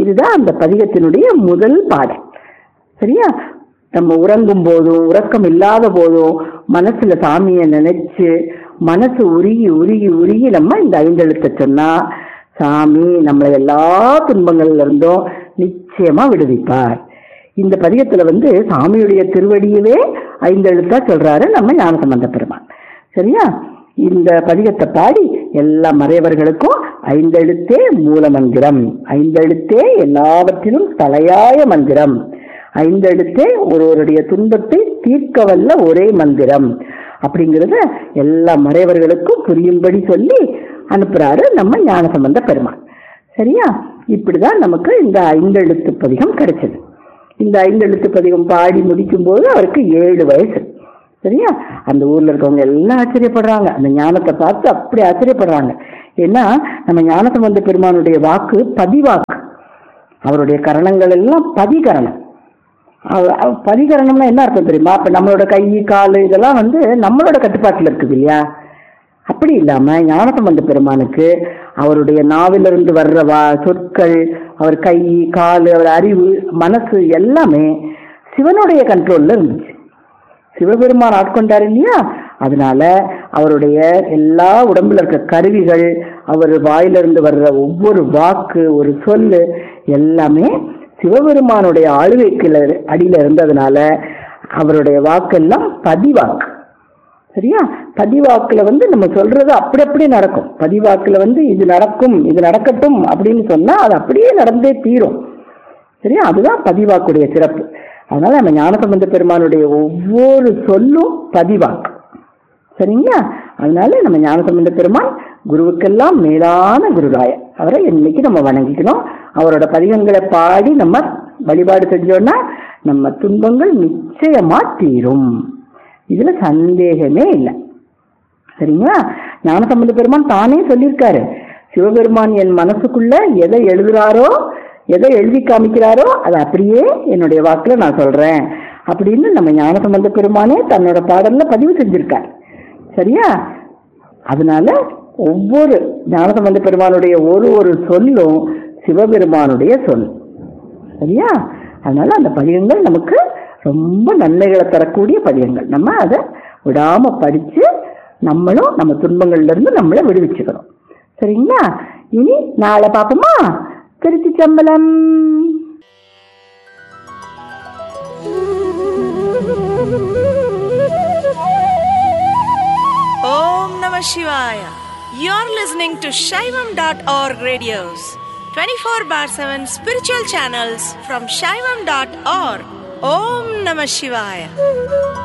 இதுதான் அந்த பதிகத்தினுடைய முதல் பாடல் சரியா நம்ம உறங்கும் போதும் உறக்கம் இல்லாத போதும் மனசுல சாமியை நினைச்சு மனசு உருகி உருகி உருகி நம்ம இந்த ஐந்தெழுத்தை சொன்னா சாமி நம்மளை எல்லா துன்பங்கள்ல இருந்தும் நிச்சயமா விடுவிப்பார் இந்த பதிகத்துல வந்து சாமியுடைய திருவடியவே ஐந்தெழுத்தா சொல்றாரு நம்ம ஞானசம்பந்த பெருமான் சரியா இந்த பதிகத்தை பாடி எல்லா மறையவர்களுக்கும் ஐந்தெழுத்தே மூல மந்திரம் ஐந்தெழுத்தே எல்லாவற்றிலும் தலையாய மந்திரம் ஐந்தெழுத்தே ஒருவருடைய துன்பத்தை தீர்க்க வல்ல ஒரே மந்திரம் அப்படிங்கறத எல்லா மறையவர்களுக்கும் புரியும்படி சொல்லி அனுப்புறாரு நம்ம ஞானசம்பந்த பெருமான் சரியா இப்படிதான் நமக்கு இந்த ஐந்தெழுத்து பதிகம் கிடைச்சது இந்த ஐந்தெழுத்து பதிகம் பாடி முடிக்கும் போது அவருக்கு ஏழு வயசு சரியா அந்த ஊர்ல இருக்கவங்க எல்லாம் ஆச்சரியப்படுறாங்க அந்த ஞானத்தை பார்த்து அப்படி ஆச்சரியப்படுறாங்க ஏன்னா நம்ம ஞானசம்பந்த பெருமானுடைய வாக்கு பதிவாக்கு அவருடைய கரணங்கள் எல்லாம் பதிகரணம் அவ- அவ- பதிகரணம்னா என்ன அர்த்தம் தெரியுமா இப்ப நம்மளோட கை கால் இதெல்லாம் வந்து நம்மளோட கட்டுப்பாட்டுல இருக்குது இல்லையா அப்படி இல்லாம ஞானசம்பந்த பெருமானுக்கு அவருடைய நாவிலிருந்து வர்ற வா சொற்கள் அவர் கை கால் அவர் அறிவு மனசு எல்லாமே சிவனுடைய கண்ட்ரோல்ல இருந்துச்சு சிவபெருமான் ஆட்கொண்டார் இல்லையா அதனால அவருடைய எல்லா உடம்புல இருக்க கருவிகள் அவர் வாயிலிருந்து வர்ற ஒவ்வொரு வாக்கு ஒரு சொல்லு எல்லாமே சிவபெருமானுடைய ஆளுகைக்குள்ள அடியில இருந்ததுனால அவருடைய வாக்கெல்லாம் பதிவாக்கு சரியா பதிவாக்குல வந்து நம்ம சொல்றது அப்படி அப்படி நடக்கும் பதிவாக்குல வந்து இது நடக்கும் இது நடக்கட்டும் அப்படின்னு சொன்னா அது அப்படியே நடந்தே தீரும் சரியா அதுதான் பதிவாக்குடைய சிறப்பு அதனால நம்ம ஞானசம்பந்த பெருமானுடைய ஒவ்வொரு சொல்லும் பதிவாக்கு சரிங்களா அதனால நம்ம ஞானசம்பந்த பெருமான் குருவுக்கெல்லாம் மேலான குருராயர் அவரை என்னைக்கு நம்ம வணங்கிக்கணும் அவரோட பதிகங்களை பாடி நம்ம வழிபாடு செஞ்சோம்னா நம்ம துன்பங்கள் நிச்சயமா தீரும் இதுல சந்தேகமே இல்லை சரிங்களா ஞானசம்பந்த பெருமான் தானே சொல்லியிருக்காரு சிவபெருமான் என் மனசுக்குள்ள எதை எழுதுறாரோ எதை எழுதி காமிக்கிறாரோ அதை அப்படியே என்னுடைய வாக்குல நான் சொல்றேன் அப்படின்னு நம்ம ஞானசம்பந்த பெருமானே தன்னோட பாடல்ல பதிவு செஞ்சிருக்கார் சரியா அதனால ஒவ்வொரு ஞானசம்பந்த பெருமானுடைய ஒரு ஒரு சொல்லும் சிவபெருமானுடைய சொல் சரியா அதனால அந்த பதிகங்கள் நமக்கு ரொம்ப நன்மைகளை தரக்கூடிய பதிகங்கள் நம்ம அதை விடாம படிச்சு நம்மளும் நம்ம துன்பங்கள்ல இருந்து நம்மளை விடுவிச்சுக்கணும் சரிங்களா இனி நாளை பார்ப்போமா திருச்சி சம்பளம் Om Namah Shivaya. You're listening to Shaivam.org radios, 24 bar 7 spiritual channels from Shaivam.org. Om Namah Shivaya.